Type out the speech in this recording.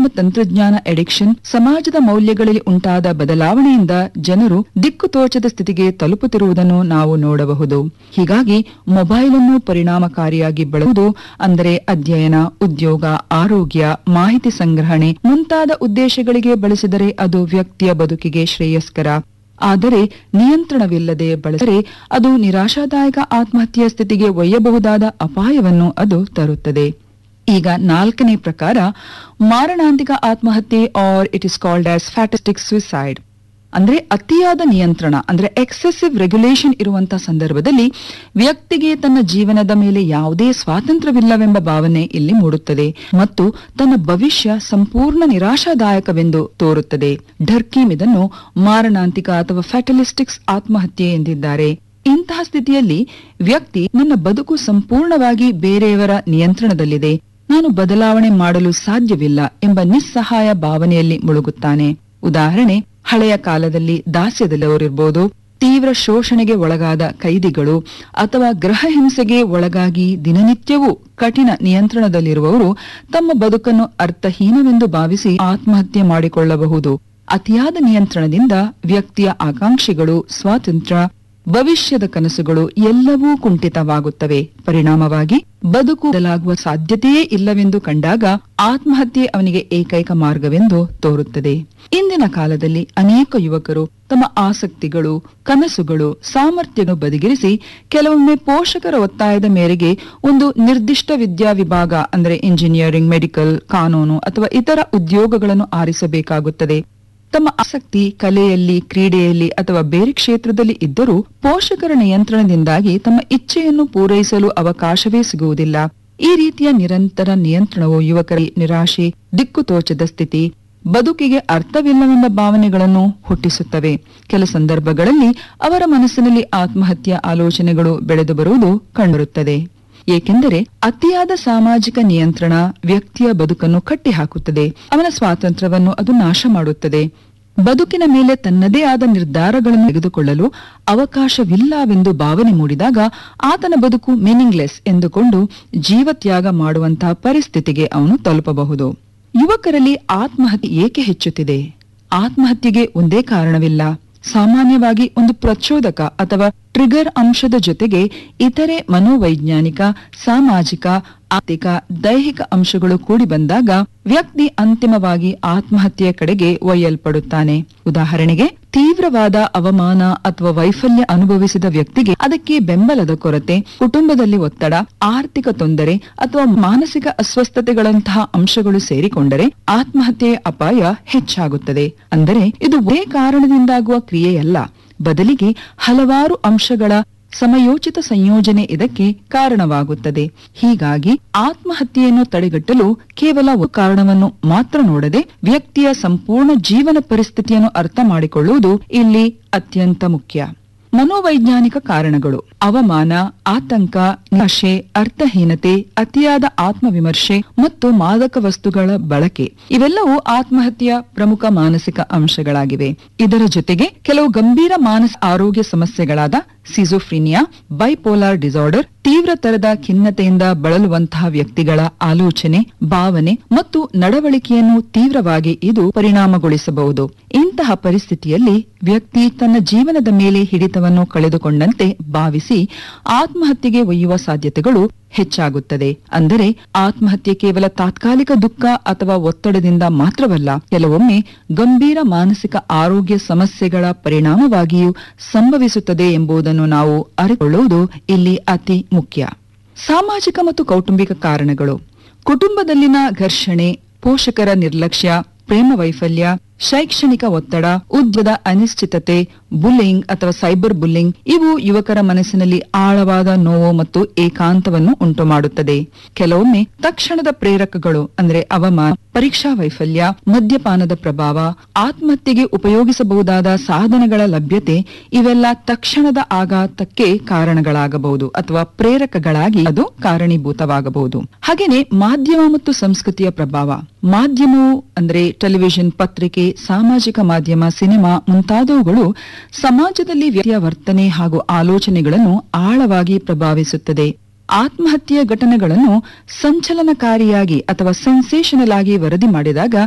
ಮಾಧ್ಯಮ ತಂತ್ರಜ್ಞಾನ ಎಡಿಕ್ಷನ್ ಸಮಾಜದ ಮೌಲ್ಯಗಳಲ್ಲಿ ಉಂಟಾದ ಬದಲಾವಣೆಯಿಂದ ಜನರು ದಿಕ್ಕು ತೋಚದ ಸ್ಥಿತಿಗೆ ತಲುಪುತ್ತಿರುವುದನ್ನು ನಾವು ನೋಡಬಹುದು ಹೀಗಾಗಿ ಮೊಬೈಲ್ ಅನ್ನು ಪರಿಣಾಮಕಾರಿಯಾಗಿ ಬಳಸುವುದು ಅಂದರೆ ಅಧ್ಯಯನ ಉದ್ಯೋಗ ಆರೋಗ್ಯ ಮಾಹಿತಿ ಸಂಗ್ರಹಣೆ ಮುಂತಾದ ಉದ್ದೇಶಗಳಿಗೆ ಬಳಸಿದರೆ ಅದು ವ್ಯಕ್ತಿಯ ಬದುಕಿಗೆ ಶ್ರೇಯಸ್ಕರ ಆದರೆ ನಿಯಂತ್ರಣವಿಲ್ಲದೆ ಬಳಸಿದರೆ ಅದು ನಿರಾಶಾದಾಯಕ ಆತ್ಮಹತ್ಯೆಯ ಸ್ಥಿತಿಗೆ ಒಯ್ಯಬಹುದಾದ ಅಪಾಯವನ್ನು ಅದು ತರುತ್ತದೆ ಈಗ ನಾಲ್ಕನೇ ಪ್ರಕಾರ ಮಾರಣಾಂತಿಕ ಆತ್ಮಹತ್ಯೆ or it is called as fatalistic suicide ಅಂದ್ರೆ ಅತಿಯಾದ ನಿಯಂತ್ರಣ ಅಂದ್ರೆ ಎಕ್ಸೆಸಿವ್ ರೆಗ್ಯುಲೇಷನ್ ಇರುವಂತಹ ಸಂದರ್ಭದಲ್ಲಿ ವ್ಯಕ್ತಿಗೆ ತನ್ನ ಜೀವನದ ಮೇಲೆ ಯಾವುದೇ ಸ್ವಾತಂತ್ರ್ಯವಿಲ್ಲವೆಂಬ ಭಾವನೆ ಇಲ್ಲಿ ಮೂಡುತ್ತದೆ ಮತ್ತು ತನ್ನ ಭವಿಷ್ಯ ಸಂಪೂರ್ಣ ನಿರಾಶಾದಾಯಕವೆಂದು ತೋರುತ್ತದೆ ಢರ್ಕೀಮ್ ಇದನ್ನು ಮಾರಣಾಂತಿಕ ಅಥವಾ ಫ್ಯಾಟಲಿಸ್ಟಿಕ್ಸ್ ಆತ್ಮಹತ್ಯೆ ಎಂದಿದ್ದಾರೆ ಇಂತಹ ಸ್ಥಿತಿಯಲ್ಲಿ ವ್ಯಕ್ತಿ ನನ್ನ ಬದುಕು ಸಂಪೂರ್ಣವಾಗಿ ಬೇರೆಯವರ ನಿಯಂತ್ರಣದಲ್ಲಿದೆ ನಾನು ಬದಲಾವಣೆ ಮಾಡಲು ಸಾಧ್ಯವಿಲ್ಲ ಎಂಬ ನಿಸ್ಸಹಾಯ ಭಾವನೆಯಲ್ಲಿ ಮುಳುಗುತ್ತಾನೆ ಉದಾಹರಣೆ ಹಳೆಯ ಕಾಲದಲ್ಲಿ ದಾಸ್ಯದಲ್ಲಿರೋರಿರ್ಬೋದು ತೀವ್ರ ಶೋಷಣೆಗೆ ಒಳಗಾದ ಕೈದಿಗಳು ಅಥವಾ ಗೃಹ ಹಿಂಸೆಗೆ ಒಳಗಾಗಿ ದಿನನಿತ್ಯವೂ ಕಠಿಣ ನಿಯಂತ್ರಣದಲ್ಲಿರುವವರು ತಮ್ಮ ಬದುಕನ್ನು ಅರ್ಥಹೀನವೆಂದು ಭಾವಿಸಿ ಆತ್ಮಹತ್ಯೆ ಮಾಡಿಕೊಳ್ಳಬಹುದು ಅತಿಯಾದ ನಿಯಂತ್ರಣದಿಂದ ವ್ಯಕ್ತಿಯ ಆಕಾಂಕ್ಷೆಗಳು ಸ್ವಾತಂತ್ರ್ಯ ಭವಿಷ್ಯದ ಕನಸುಗಳು ಎಲ್ಲವೂ ಕುಂಠಿತವಾಗುತ್ತವೆ ಪರಿಣಾಮವಾಗಿ ಬದುಕು ಬದಲಾಗುವ ಸಾಧ್ಯತೆಯೇ ಇಲ್ಲವೆಂದು ಕಂಡಾಗ ಆತ್ಮಹತ್ಯೆ ಅವನಿಗೆ ಏಕೈಕ ಮಾರ್ಗವೆಂದು ತೋರುತ್ತದೆ ಇಂದಿನ ಕಾಲದಲ್ಲಿ ಅನೇಕ ಯುವಕರು ತಮ್ಮ ಆಸಕ್ತಿಗಳು ಕನಸುಗಳು ಸಾಮರ್ಥ್ಯವನ್ನು ಬದಿಗಿರಿಸಿ ಕೆಲವೊಮ್ಮೆ ಪೋಷಕರ ಒತ್ತಾಯದ ಮೇರೆಗೆ ಒಂದು ನಿರ್ದಿಷ್ಟ ವಿದ್ಯಾ ವಿಭಾಗ ಅಂದರೆ ಇಂಜಿನಿಯರಿಂಗ್ ಮೆಡಿಕಲ್ ಕಾನೂನು ಅಥವಾ ಇತರ ಉದ್ಯೋಗಗಳನ್ನು ಆರಿಸಬೇಕಾಗುತ್ತದೆ ತಮ್ಮ ಆಸಕ್ತಿ ಕಲೆಯಲ್ಲಿ ಕ್ರೀಡೆಯಲ್ಲಿ ಅಥವಾ ಬೇರೆ ಕ್ಷೇತ್ರದಲ್ಲಿ ಇದ್ದರೂ ಪೋಷಕರ ನಿಯಂತ್ರಣದಿಂದಾಗಿ ತಮ್ಮ ಇಚ್ಛೆಯನ್ನು ಪೂರೈಸಲು ಅವಕಾಶವೇ ಸಿಗುವುದಿಲ್ಲ ಈ ರೀತಿಯ ನಿರಂತರ ನಿಯಂತ್ರಣವು ಯುವಕರ ನಿರಾಶೆ ದಿಕ್ಕು ತೋಚದ ಸ್ಥಿತಿ ಬದುಕಿಗೆ ಅರ್ಥವಿಲ್ಲವೆಂಬ ಭಾವನೆಗಳನ್ನು ಹುಟ್ಟಿಸುತ್ತವೆ ಕೆಲ ಸಂದರ್ಭಗಳಲ್ಲಿ ಅವರ ಮನಸ್ಸಿನಲ್ಲಿ ಆತ್ಮಹತ್ಯೆ ಆಲೋಚನೆಗಳು ಬೆಳೆದು ಬರುವುದು ಕಂಡುಬರುತ್ತದೆ ಏಕೆಂದರೆ ಅತಿಯಾದ ಸಾಮಾಜಿಕ ನಿಯಂತ್ರಣ ವ್ಯಕ್ತಿಯ ಬದುಕನ್ನು ಕಟ್ಟಿಹಾಕುತ್ತದೆ ಅವನ ಸ್ವಾತಂತ್ರ್ಯವನ್ನು ಅದು ನಾಶ ಮಾಡುತ್ತದೆ ಬದುಕಿನ ಮೇಲೆ ತನ್ನದೇ ಆದ ನಿರ್ಧಾರಗಳನ್ನು ತೆಗೆದುಕೊಳ್ಳಲು ಅವಕಾಶವಿಲ್ಲವೆಂದು ಭಾವನೆ ಮೂಡಿದಾಗ ಆತನ ಬದುಕು ಮೀನಿಂಗ್ಲೆಸ್ ಎಂದುಕೊಂಡು ಜೀವತ್ಯಾಗ ಮಾಡುವಂತಹ ಪರಿಸ್ಥಿತಿಗೆ ಅವನು ತಲುಪಬಹುದು ಯುವಕರಲ್ಲಿ ಆತ್ಮಹತ್ಯೆ ಏಕೆ ಹೆಚ್ಚುತ್ತಿದೆ ಆತ್ಮಹತ್ಯೆಗೆ ಒಂದೇ ಕಾರಣವಿಲ್ಲ ಸಾಮಾನ್ಯವಾಗಿ ಒಂದು ಪ್ರಚೋದಕ ಅಥವಾ ಟ್ರಿಗರ್ ಅಂಶದ ಜೊತೆಗೆ ಇತರೆ ಮನೋವೈಜ್ಞಾನಿಕ ಸಾಮಾಜಿಕ ಆರ್ಥಿಕ ದೈಹಿಕ ಅಂಶಗಳು ಕೂಡಿ ಬಂದಾಗ ವ್ಯಕ್ತಿ ಅಂತಿಮವಾಗಿ ಆತ್ಮಹತ್ಯೆಯ ಕಡೆಗೆ ಒಯ್ಯಲ್ಪಡುತ್ತಾನೆ ಉದಾಹರಣೆಗೆ ತೀವ್ರವಾದ ಅವಮಾನ ಅಥವಾ ವೈಫಲ್ಯ ಅನುಭವಿಸಿದ ವ್ಯಕ್ತಿಗೆ ಅದಕ್ಕೆ ಬೆಂಬಲದ ಕೊರತೆ ಕುಟುಂಬದಲ್ಲಿ ಒತ್ತಡ ಆರ್ಥಿಕ ತೊಂದರೆ ಅಥವಾ ಮಾನಸಿಕ ಅಸ್ವಸ್ಥತೆಗಳಂತಹ ಅಂಶಗಳು ಸೇರಿಕೊಂಡರೆ ಆತ್ಮಹತ್ಯೆಯ ಅಪಾಯ ಹೆಚ್ಚಾಗುತ್ತದೆ ಅಂದರೆ ಇದು ಒಂದೇ ಕಾರಣದಿಂದಾಗುವ ಕ್ರಿಯೆಯಲ್ಲ ಬದಲಿಗೆ ಹಲವಾರು ಅಂಶಗಳ ಸಮಯೋಚಿತ ಸಂಯೋಜನೆ ಇದಕ್ಕೆ ಕಾರಣವಾಗುತ್ತದೆ ಹೀಗಾಗಿ ಆತ್ಮಹತ್ಯೆಯನ್ನು ತಡೆಗಟ್ಟಲು ಕೇವಲ ಒಂದು ಕಾರಣವನ್ನು ಮಾತ್ರ ನೋಡದೆ ವ್ಯಕ್ತಿಯ ಸಂಪೂರ್ಣ ಜೀವನ ಪರಿಸ್ಥಿತಿಯನ್ನು ಅರ್ಥ ಮಾಡಿಕೊಳ್ಳುವುದು ಇಲ್ಲಿ ಅತ್ಯಂತ ಮುಖ್ಯ ಮನೋವೈಜ್ಞಾನಿಕ ಕಾರಣಗಳು ಅವಮಾನ ಆತಂಕ ನಿರಾಶೆ ಅರ್ಥಹೀನತೆ ಅತಿಯಾದ ಆತ್ಮವಿಮರ್ಶೆ ಮತ್ತು ಮಾದಕ ವಸ್ತುಗಳ ಬಳಕೆ ಇವೆಲ್ಲವೂ ಆತ್ಮಹತ್ಯೆಯ ಪ್ರಮುಖ ಮಾನಸಿಕ ಅಂಶಗಳಾಗಿವೆ ಇದರ ಜೊತೆಗೆ ಕೆಲವು ಗಂಭೀರ ಮಾನಸಿಕ ಆರೋಗ್ಯ ಸಮಸ್ಯೆಗಳಾದ ಸಿಜೋಫ್ರಿನಿಯಾ ಬೈಪೋಲಾರ್ ಡಿಸಾರ್ಡರ್ ತೀವ್ರ ತರದ ಖಿನ್ನತೆಯಿಂದ ಬಳಲುವಂತಹ ವ್ಯಕ್ತಿಗಳ ಆಲೋಚನೆ ಭಾವನೆ ಮತ್ತು ನಡವಳಿಕೆಯನ್ನು ತೀವ್ರವಾಗಿ ಇದು ಪರಿಣಾಮಗೊಳಿಸಬಹುದು ಇಂತಹ ಪರಿಸ್ಥಿತಿಯಲ್ಲಿ ವ್ಯಕ್ತಿ ತನ್ನ ಜೀವನದ ಮೇಲೆ ಹಿಡಿತವನ್ನು ಕಳೆದುಕೊಂಡಂತೆ ಭಾವಿಸಿ ಆತ್ಮಹತ್ಯೆಗೆ ಒಯ್ಯುವ ಸಾಧ್ಯತೆಗಳು ಹೆಚ್ಚಾಗುತ್ತದೆ ಅಂದರೆ ಆತ್ಮಹತ್ಯೆ ಕೇವಲ ತಾತ್ಕಾಲಿಕ ದುಃಖ ಅಥವಾ ಒತ್ತಡದಿಂದ ಮಾತ್ರವಲ್ಲ ಕೆಲವೊಮ್ಮೆ ಗಂಭೀರ ಮಾನಸಿಕ ಆರೋಗ್ಯ ಸಮಸ್ಯೆಗಳ ಪರಿಣಾಮವಾಗಿಯೂ ಸಂಭವಿಸುತ್ತದೆ ಎಂಬುದನ್ನು ನಾವು ಅರಿತುಕೊಳ್ಳುವುದು ಇಲ್ಲಿ ಅತಿ ಮುಖ್ಯ ಸಾಮಾಜಿಕ ಮತ್ತು ಕೌಟುಂಬಿಕ ಕಾರಣಗಳು ಕುಟುಂಬದಲ್ಲಿನ ಘರ್ಷಣೆ ಪೋಷಕರ ನಿರ್ಲಕ್ಷ್ಯ ಪ್ರೇಮ ವೈಫಲ್ಯ ಶೈಕ್ಷಣಿಕ ಒತ್ತಡ ಉದ್ಯೋಗದ ಅನಿಶ್ಚಿತತೆ ಬುಲ್ಲಿಂಗ್ ಅಥವಾ ಸೈಬರ್ ಬುಲ್ಲಿಂಗ್ ಇವು ಯುವಕರ ಮನಸ್ಸಿನಲ್ಲಿ ಆಳವಾದ ನೋವು ಮತ್ತು ಏಕಾಂತವನ್ನು ಉಂಟು ಮಾಡುತ್ತದೆ ಕೆಲವೊಮ್ಮೆ ತಕ್ಷಣದ ಪ್ರೇರಕಗಳು ಅಂದ್ರೆ ಅವಮಾನ ಪರೀಕ್ಷಾ ವೈಫಲ್ಯ ಮದ್ಯಪಾನದ ಪ್ರಭಾವ ಆತ್ಮಹತ್ಯೆಗೆ ಉಪಯೋಗಿಸಬಹುದಾದ ಸಾಧನಗಳ ಲಭ್ಯತೆ ಇವೆಲ್ಲ ತಕ್ಷಣದ ಆಘಾತಕ್ಕೆ ಕಾರಣಗಳಾಗಬಹುದು ಅಥವಾ ಪ್ರೇರಕಗಳಾಗಿ ಅದು ಕಾರಣೀಭೂತವಾಗಬಹುದು ಹಾಗೇನೆ ಮಾಧ್ಯಮ ಮತ್ತು ಸಂಸ್ಕೃತಿಯ ಪ್ರಭಾವ ಮಾಧ್ಯಮವು ಅಂದ್ರೆ ಟೆಲಿವಿಷನ್ ಪತ್ರಿಕೆ ಸಾಮಾಜಿಕ ಮಾಧ್ಯಮ ಸಿನಿಮಾ ಮುಂತಾದವುಗಳು ಸಮಾಜದಲ್ಲಿ ವ್ಯಕ್ತಿಯ ವರ್ತನೆ ಹಾಗೂ ಆಲೋಚನೆಗಳನ್ನು ಆಳವಾಗಿ ಪ್ರಭಾವಿಸುತ್ತದೆ ಆತ್ಮಹತ್ಯೆಯ ಘಟನೆಗಳನ್ನು ಸಂಚಲನಕಾರಿಯಾಗಿ ಅಥವಾ ಸೆನ್ಸೇಷನಲ್ ಆಗಿ ವರದಿ ಮಾಡಿದಾಗ